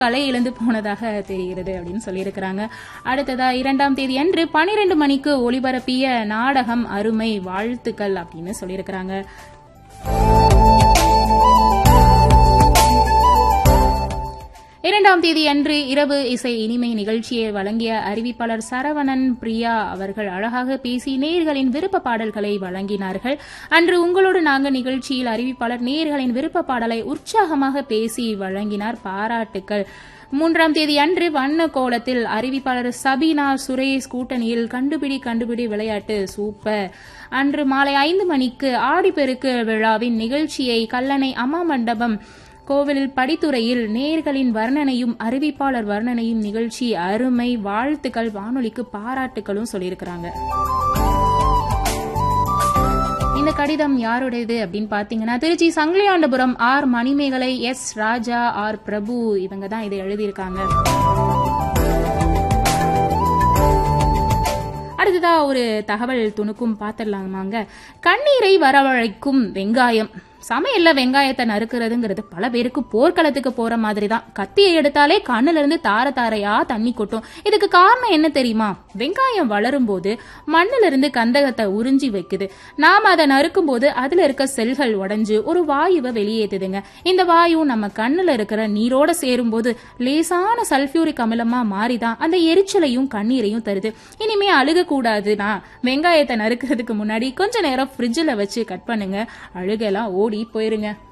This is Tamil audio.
கலை இழந்து போனதாக தெரிகிறது அப்படின்னு சொல்லியிருக்கிறாங்க அடுத்ததா இரண்டாம் தேதி அன்று பனிரெண்டு மணிக்கு ஒளிபரப்பிய நாடகம் அருமை வாழ்த்துக்கள் அப்படின்னு சொல்லியிருக்கிறாங்க இரண்டாம் தேதி அன்று இரவு இசை இனிமை நிகழ்ச்சியை வழங்கிய அறிவிப்பாளர் சரவணன் பிரியா அவர்கள் அழகாக பேசி நேர்களின் விருப்ப பாடல்களை வழங்கினார்கள் அன்று உங்களோடு நாங்க நிகழ்ச்சியில் அறிவிப்பாளர் நேர்களின் விருப்ப பாடலை உற்சாகமாக பேசி வழங்கினார் பாராட்டுக்கள் மூன்றாம் தேதி அன்று வண்ண கோலத்தில் அறிவிப்பாளர் சபீனா சுரேஷ் கூட்டணியில் கண்டுபிடி கண்டுபிடி விளையாட்டு சூப்பர் அன்று மாலை ஐந்து மணிக்கு ஆடிப்பெருக்கு விழாவின் நிகழ்ச்சியை கல்லணை அம்மா மண்டபம் கோவிலில் படித்துறையில் நேர்களின் வர்ணனையும் அறிவிப்பாளர் வர்ணனையும் நிகழ்ச்சி அருமை வாழ்த்துக்கள் வானொலிக்கு பாராட்டுகளும் சொல்லியிருக்கிறாங்க இந்த கடிதம் யாருடையது அப்படின்னு பாத்தீங்கன்னா Tiruchi Sangiliyandapuram R Manimegalai S Raja R Prabhu இவங்க தான் இதை எழுதியிருக்காங்க அடுத்ததா ஒரு தகவல் துணுக்கும் பார்த்துடலாமாங்க கண்ணீரை வரவழைக்கும் வெங்காயம் சமையல்ல வெங்காயத்தை நறுக்கிறதுங்கிறது பல பேருக்கு போர்க்களத்துக்கு போற மாதிரி தான் கத்தியை எடுத்தாலே கண்ணுல இருந்து தார தாரையா தண்ணி கொட்டும் இதுக்கு காரணம் என்ன தெரியுமா வெங்காயம் வளரும் போது மண்ணுல இருந்து கந்தகத்தை உறிஞ்சி வைக்குது நாம அதை நறுக்கும் போது அதுல இருக்க செல்கள் உடைஞ்சு ஒரு வாயுவை வெளியேத்துதுங்க இந்த வாயு நம்ம கண்ணுல இருக்கிற நீரோட சேரும் போது லேசான சல்பியூரிக் அமிலமா மாறிதான் அந்த எரிச்சலையும் கண்ணீரையும் தருது இனிமே அழுக கூடாதுன்னா வெங்காயத்தை நறுக்கிறதுக்கு முன்னாடி கொஞ்ச நேரம் ஃப்ரிட்ஜில் வச்சு கட் பண்ணுங்க அழுகெல்லாம் ஓடி போயிருங்க